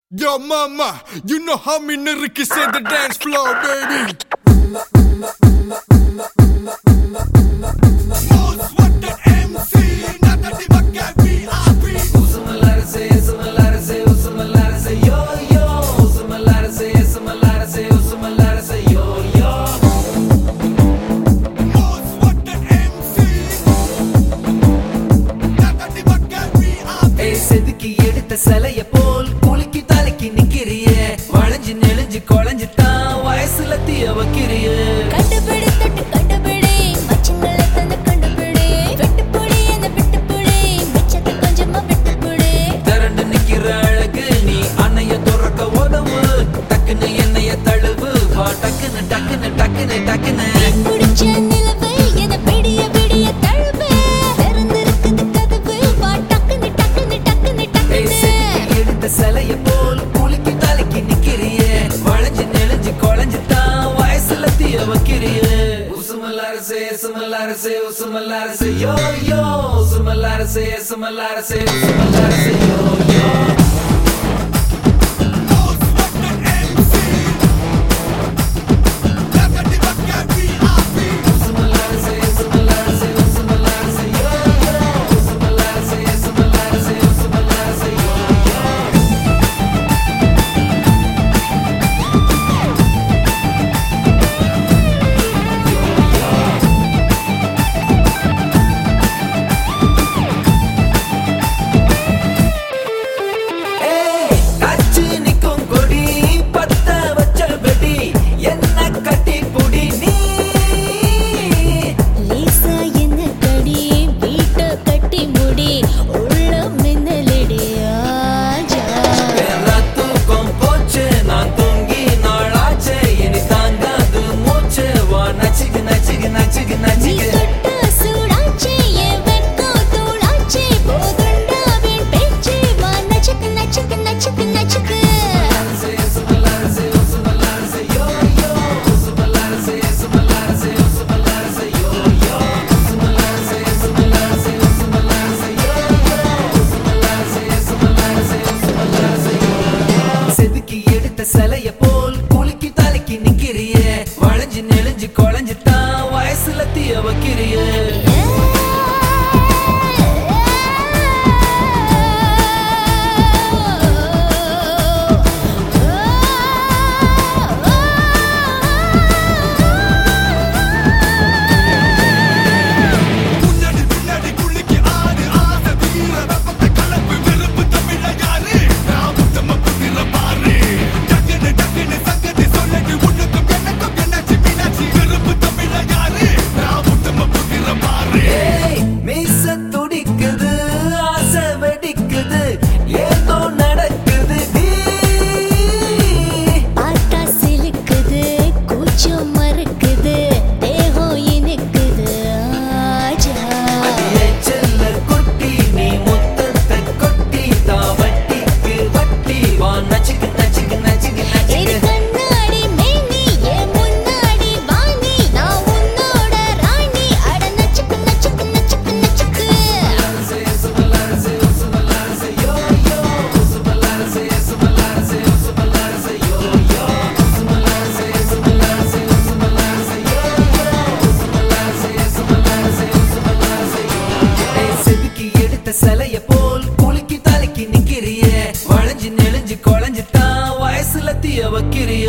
Yo, mama, you know how me niggas in the dance floor, baby. Most wanted MC, not a diva VIP. Most wanted MC, not a diva VIP. ஏய், செதுக்கி எடுத்த சிலைய போல் குலுக்கி தலைக்கு நிக்கிறியே வளைஞ்சு நெளிஞ்சு குழஞ்சு தான் வயசுல தீய வைக்கிறியே கண்டுபிடி தொட்டு கண்டுபிடி மச்சங்களை தந்து கண்டுபிடி வெட்டுப்புடி அந்த விட்டுப்புடி மிச்சத்தை கொஞ்சமா விட்டுப்புடி திரண்டு நிக்கிற அழகு நீ அன்னைய துறக்க உதவு டக்குன்னு என்னைய தழுவு வா டக்குன்னு டக்குன்னு டக்குன்னு டக்குன்னு பிடிச்ச நிலவு என விடிய விடிய தழுவு திறந்திருக்குது கதவு வா டக்குனு டக்குனு டக்குனு ஏய், டக்குனு செதுக்கி எடுத்த சிலைய போல் குலுக்கி தலைக்கு நிக்கிறியே வளைஞ்சு நெளிஞ்சு குழஞ்சு தான் வயசுல தீய வைக்கிறியே உசுமல்லாரசே சுமல்லாரசே உசுமல்லாரசே யோ யோ உசுமல்லாரசே சுமல்லாரசே உசுமல்லாரசே யோ யோ Most wanted MC, not a diva VIP. உசுமல்லாரசே சுமல்லாரசே உசுமல்லாரசே யோ யோ உசுமல்லாரசே சுமல்லாரசே உசுமல்லாரசே யோ யோ ஏய், காய்ச்சி நிக்கும் கொடி, பத்த வச்ச வெடி, என்ன கட்டி புடி நீ. லேசா என்ன கடி வீட்ட கட்டி முடி உள்ள மின்னலடி ஆஜா வேற தூக்கம் போச்சு, நான் தூங்கி நாளாச்சு, இனி தாங்காது மூச்சு. வா, நச்சுக்கு, நச்சுக்கு, நச்சுக்கு, நீ நச்சுக்கு. தொட்ட சூடாச்சே என் வெட்கம் தூளாச்சே போதுண்டா வீண் பேச்சு வா நச்சுக்கு நச்சுக்கு நச்சுக்கு நச்சுக்கு சுமல்லாரசே, சுமல்லாரசே, சுமல்லாரசே, யோ, யோ. சுமல்லாரசே, சுமல்லாரசே, சுமல்லாரசே, யோ, யோ. சுமல்லாரசே, சுமல்லாரசே, சுமல்லாரசே, யோ, யோ. சுமல்லாரசே, சுமல்லாரசே, சுமல்லாரசே, யோ, யோ. செதுக்கி எடுத்த சிலைய போல் குலுக்கி தலைக்கு நிக்கிறியே வளைஞ்சு நெளிஞ்சு குழஞ்சு தான் வயசுல தீய வைக்கிறியே முன்னாடி பின்னாடி குளிக்கு ஆடு ஆசை வீர வெப்பத்தை கலப்பு வெறுப்பு தமிழ யாரு நான் உத்தம புத்திர பாரு டக்குனு டக்குனு சங்கதி சொல்லடி உனக்கும் எனக்கும் என்னாச்சு மீனாட்சி வெறுப்பு தமிழ யாரு நான் உத்தம புத்திர பாரு ஏய், மீச துடிக்குது ஆசை வெடிக்குது ஏதோ நடக்குது டீ. பார்த்தா சிலுக்குது கூச்சம் மறுக்குது தேகம் இனிக்குது ஆஜா அடியே செல்ல குட்டி நீ முத்தத்தை கொட்டி தான் வட்டிக்கு வட்டி வா நச்சுக்கு நச்சுக்கு நச்சுக்கு இரு நச்சுக்கு கண்ணாடி மேனி என் முன்னாடி வாணி நான் உன்னோட ராணி அட நச்சுக்கு நச்சுக்கு நச்சுக்கு நச்சுக்கு சுமல்லாரசே, சுமல்லாரசே, சுமல்லாரசே, யோ, யோ. சுமல்லாரசே, சுமல்லாரசே, சுமல்லாரசே, யோ, யோ. சுமல்லாரசே, சுமல்லாரசே, சுமல்லாரசே, யோ, யோ. சுமல்லாரசே, சுமல்லாரசே, சுமல்லாரசே, யோ, யோ. ஏய், செதுக்கி எடுத்த சிலைய போல் குலுக்கி தலைக்கு நிக்கிறியே வளைஞ்சு நெளிஞ்சு குழஞ்சு தான் வயசுல தீய வைக்கிறியே